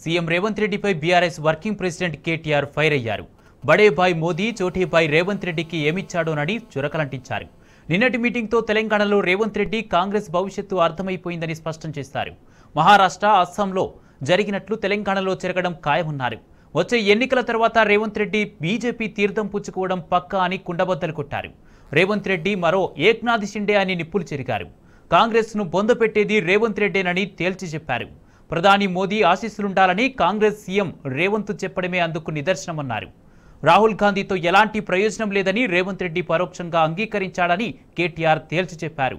CM Revanth రెడ్డిపై BRS working president KTR fire అయ్యారు బడేబాయ్ మోదీ చోటీబాయ్ రేవంత్ రెడ్డికి ఏమిచ్చాడోనని చురకలంటించారు నిన్నటి మీటింగ్తో తెలంగాణలో రేవంత్ రెడ్డి కాంగ్రెస్ భవిష్యత్తు అర్థమైపోయిందని స్పష్టం చేశారు మహారాష్ట్ర అస్సాంలో జరిగినట్లు తెలంగాణలో జరగడం ఖాయమన్నారు వచ్చే ఎన్నికల తర్వాత రేవంత్ రెడ్డి బీజేపీ తీర్థం పుచ్చుకోవడం పక్కా అని కుండబద్దలు కొట్టారు రేవంత్ రెడ్డి మరో ఏక్నాథ్ షిండే అని నిప్పులు చెరిగారు కాంగ్రెస్ను బొందపెట్టేది రేవంత్ రెడ్డేనని తేల్చి చెప్పారు ప్రధాని మోదీ ఆశీస్సులుండాలని కాంగ్రెస్ సీఎం రేవంత్ చెప్పడమే అందుకు నిదర్శనమన్నారు రాహుల్ గాంధీతో ఎలాంటి ప్రయోజనం లేదని రేవంత్ రెడ్డి పరోక్షంగా అంగీకరించాడని కేటీఆర్ తేల్చి చెప్పారు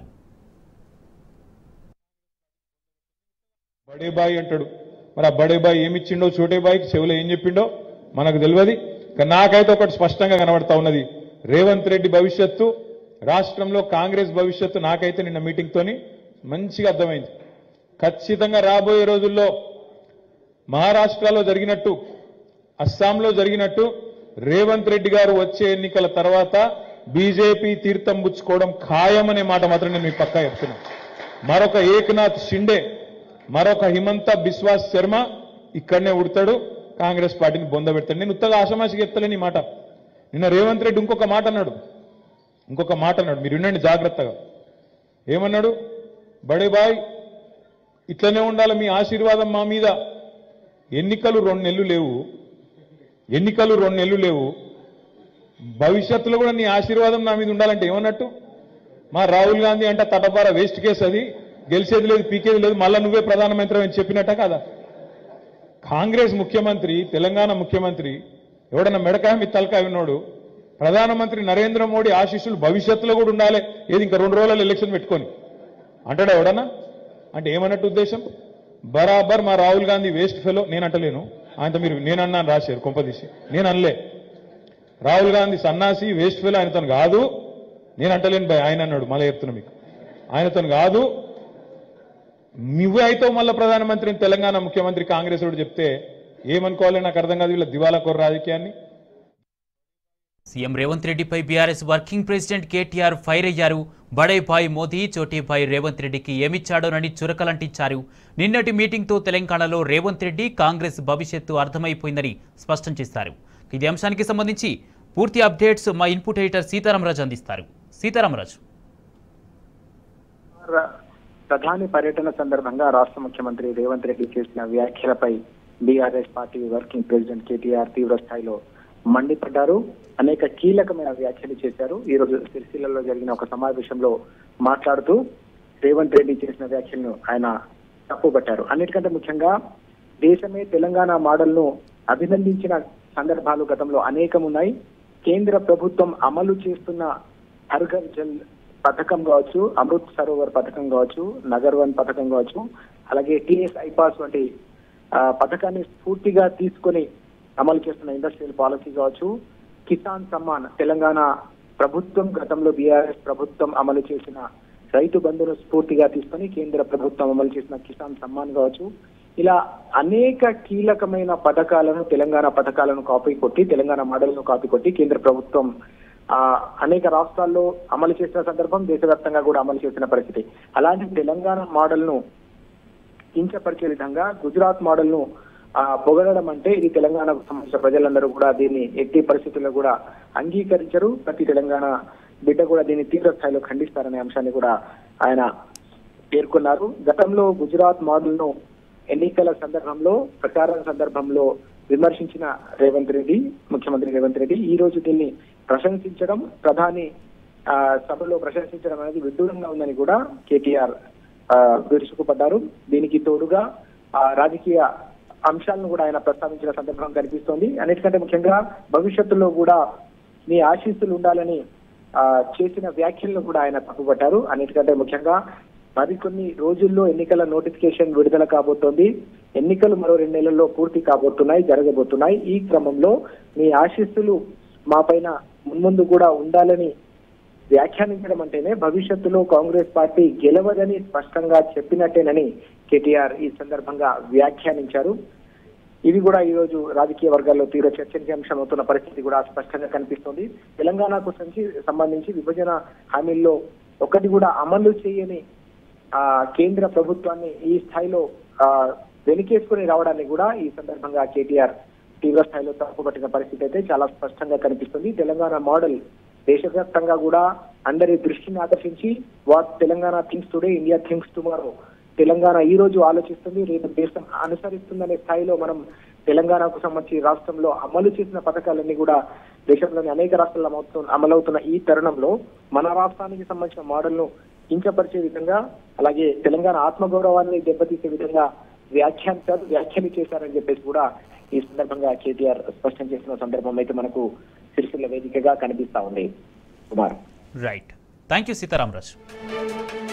బడే బాయ్ అంటాడు మరి ఆ బడే బాయ్ ఏమిచ్చిండో చోటే బాయ్కి చెవిలో ఏం చెప్పిండో మనకు తెలియదు కానీ నాకైతే ఒకటి స్పష్టంగా కనబడతా ఉన్నది రేవంత్ రెడ్డి భవిష్యత్తు రాష్ట్రంలో కాంగ్రెస్ భవిష్యత్తు నాకైతే నిన్న మీటింగ్ తోని మంచిగా అర్థమైంది ఖచ్చితంగా రాబోయే రోజుల్లో మహారాష్ట్రలో జరిగినట్టు అస్సాంలో జరిగినట్టు రేవంత్ రెడ్డి గారు వచ్చే ఎన్నికల తర్వాత బీజేపీ తీర్థం పుచ్చుకోవడం ఖాయమనే మాట మాత్రం నేను మీ పక్కా చెప్తున్నా మరొక ఏకనాథ్ షిండే మరొక హిమంత బిశ్వాస్ శర్మ ఇక్కడనే ఉడతాడు కాంగ్రెస్ పార్టీని బొంద పెడతాడు నేను ఉత్తగా ఆషమాషికి చెప్తలేని ఈ మాట నిన్న రేవంత్ రెడ్డి ఇంకొక మాట అన్నాడు ఇంకొక మాట అన్నాడు మీరు వినండి జాగ్రత్తగా ఏమన్నాడు బడే బాయ్ ఇట్లనే ఉండాలి మీ ఆశీర్వాదం మా మీద ఎన్నికలు రెండు నెలలు లేవు ఎన్నికలు రెండు నెలలు లేవు భవిష్యత్తులో కూడా నీ ఆశీర్వాదం నా మీద ఉండాలంటే ఏమన్నట్టు మా రాహుల్ గాంధీ అంటే తటపార వేస్ట్ కేసు అది గెలిచేది లేదు పీకేది లేదు మళ్ళా నువ్వే ప్రధానమంత్రి అని చెప్పినట్ట కదా కాంగ్రెస్ ముఖ్యమంత్రి తెలంగాణ ముఖ్యమంత్రి ఎవడన్నా మెడకాయ మీ తలకాయ ఉన్నాడు ప్రధానమంత్రి నరేంద్ర మోడీ ఆశీస్సులు భవిష్యత్తులో కూడా ఉండాలి ఏది ఇంకా రెండు రోజులలో ఎలక్షన్ పెట్టుకొని అంటాడా ఎవడన్నా అంటే ఏమన్నట్టు ఉద్దేశం బరాబర్ మా రాహుల్ గాంధీ వేస్ట్ ఫెలో నేను అంటలేను ఆయనతో మీరు నేను అన్నాను రాశారు కొంపదీసి నేను అనలే రాహుల్ గాంధీ సన్నాసి వేస్ట్ ఫెలో ఆయనతో కాదు నేను అంటలేను భయ్ ఆయన అన్నాడు మళ్ళీ చెప్తున్నా మీకు ఆయనతో కాదు నువ్వే అయితే మళ్ళీ ప్రధానమంత్రి అని తెలంగాణ ముఖ్యమంత్రి కాంగ్రెస్ వాడు చెప్తే ఏమనుకోవాలి నాకు అర్థం కాదు వీళ్ళ దివాలా కోర రాజకీయాన్ని సీఎం రేవంత్ రెడ్డిపై BRS working president KTR fire అయ్యారు బడేభాయ్ మోదీ చోటీభాయ్ రేవంత్ రెడ్డికి ఏమిచ్చాడోనని చురకలంటించారు నిన్నటి మీటింగ్తో తెలంగాణలో రేవంత్ రెడ్డి కాంగ్రెస్ భవిష్యత్తు అర్థమైపోయిందని స్పష్టం చేశారు ఇది అంశానికి సంబంధించి పూర్తి అప్డేట్స్ మా ఇన్పుట్ ఎడిటర్ సీతారామరాజు అందిస్తారు సీతారామరాజు ర- ప్రధాని పర్యటన సందర్భంగా రాష్ట్ర ముఖ్యమంత్రి రేవంత్ రెడ్డి చేసిన వ్యాఖ్యలపై BRS party working president KTR తీవ్ర స్థాయిలో మండిపడ్డారు అనేక కీలకమైన వ్యాఖ్యలు చేశారు ఈ రోజు సిరిసిల్లలో జరిగిన ఒక సమావేశంలో మాట్లాడుతూ రేవంత్ రెడ్డి చేసిన వ్యాఖ్యలను ఆయన తప్పుపట్టారు అన్నిటికంటే ముఖ్యంగా దేశమే తెలంగాణ మోడల్ను అభినందించిన సందర్భాలు గతంలో అనేకం ఉన్నాయి కేంద్ర ప్రభుత్వం అమలు చేస్తున్న హర్ ఘర్ జల్ పథకం కావచ్చు అమృత్ సరోవర్ పథకం కావచ్చు నగర్ వన్ పథకం కావచ్చు అలాగే టిఎస్ ఐపాస్ వంటి ఆ, పథకాన్ని స్ఫూర్తిగా తీసుకొని అమలు చేస్తున్న ఇండస్ట్రియల్ పాలసీ కావచ్చు కిసాన్ సమ్మాన్ తెలంగాణ ప్రభుత్వం గతంలో బీఆర్ఎస్ ప్రభుత్వం అమలు చేసిన రైతు బంధును స్ఫూర్తిగా తీసుకొని కేంద్ర ప్రభుత్వం అమలు చేసిన కిసాన్ సమ్మాన్ కావచ్చు ఇలా అనేక కీలకమైన పథకాలను తెలంగాణ పథకాలను కాపీ కొట్టి తెలంగాణ మోడల్ను కాపీ కొట్టి కేంద్ర ప్రభుత్వం ఆ అనేక రాష్ట్రాల్లో అమలు చేసిన సందర్భం దేశవ్యాప్తంగా కూడా అమలు చేసిన పరిస్థితి అలాంటి తెలంగాణ మోడల్ ను కించపరిచే విధంగా గుజరాత్ మోడల్ ను ఆ, పొగడడం అంటే ఇది తెలంగాణకు సంబంధించిన ప్రజలందరూ కూడా దీన్ని ఎట్టి పరిస్థితుల్లో కూడా అంగీకరించరు ప్రతి తెలంగాణ బిడ్డ కూడా దీన్ని తీవ్ర స్థాయిలో ఖండిస్తారనే అంశాన్ని కూడా ఆయన పేర్కొన్నారు గతంలో గుజరాత్ మోడల్ ను ఎన్నికల సందర్భంలో ప్రచారం సందర్భంలో విమర్శించిన రేవంత్ రెడ్డి ముఖ్యమంత్రి రేవంత్ రెడ్డి ఈ రోజు దీన్ని ప్రశంసించడం ప్రధాని ఆ, సభలో ప్రశంసించడం అనేది విడ్డూరంగా ఉందని కూడా కేటీఆర్ ఆ, విరుచుకుపడ్డారు దీనికి తోడుగా ఆ, రాజకీయ అంశాలను కూడా ఆయన ప్రస్తావించిన సందర్భం కనిపిస్తోంది అన్నిటికంటే ముఖ్యంగా భవిష్యత్తులో కూడా మీ ఆశీస్సులు ఉండాలని ఆ, చేసిన వ్యాఖ్యలను కూడా ఆయన తప్పుపట్టారు అన్నిటికంటే ముఖ్యంగా మరికొన్ని రోజుల్లో ఎన్నికల నోటిఫికేషన్ విడుదల కాబోతోంది ఎన్నికలు మరో రెండు నెలల్లో పూర్తి కాబోతున్నాయి జరగబోతున్నాయి ఈ క్రమంలో మీ ఆశీస్సులు మా పైన మున్ముందు కూడా ఉండాలని వ్యాఖ్యానించడం అంటేనే భవిష్యత్తులో కాంగ్రెస్ పార్టీ గెలవదని స్పష్టంగా చెప్పినట్టేనని కేటీఆర్ ఈ సందర్భంగా వ్యాఖ్యానించారు ఇది కూడా ఈ రోజు రాజకీయ వర్గాల్లో తీవ్ర చర్చనీయాంశం అవుతున్న పరిస్థితి కూడా స్పష్టంగా కనిపిస్తోంది తెలంగాణకు సంచి- సంబంధించి విభజన హామీల్లో ఒకటి కూడా అమలు చేయని ఆ కేంద్ర ప్రభుత్వాన్ని ఈ స్థాయిలో ఆ వెనుకేసుకుని రావడాన్ని కూడా ఈ సందర్భంగా కేటీఆర్ తీవ్ర స్థాయిలో తప్పుపట్టిన పరిస్థితి అయితే చాలా స్పష్టంగా కనిపిస్తుంది తెలంగాణ మోడల్ దేశవ్యాప్తంగా కూడా అందరి దృష్టిని ఆకర్షించి what Telangana things today India things tomorrow Telangana ఈ రోజు ఆలోచిస్తుంది రేపు దేశం అనుసరిస్తుందనే స్థాయిలో మనం తెలంగాణకు సంబంధించి రాష్ట్రంలో అమలు చేసిన పథకాలన్నీ కూడా దేశంలోని అనేక రాష్ట్రాల్లో అమవుతు అమలవుతున్న ఈ తరుణంలో మన రాష్ట్రానికి సంబంధించిన మోడల్ ను కించపరిచే విధంగా అలాగే తెలంగాణ ఆత్మగౌరవాన్ని దెబ్బతీసే విధంగా వ్యాఖ్యానించారు వ్యాఖ్యలు చేశారని చెప్పేసి కూడా ఈ సందర్భంగా కేటీఆర్ స్పష్టం చేసిన సందర్భం అయితే మనకు సిరిసిల్ల వేదికగా కనిపిస్తా ఉంది Kumar right thank you Sitaramaraju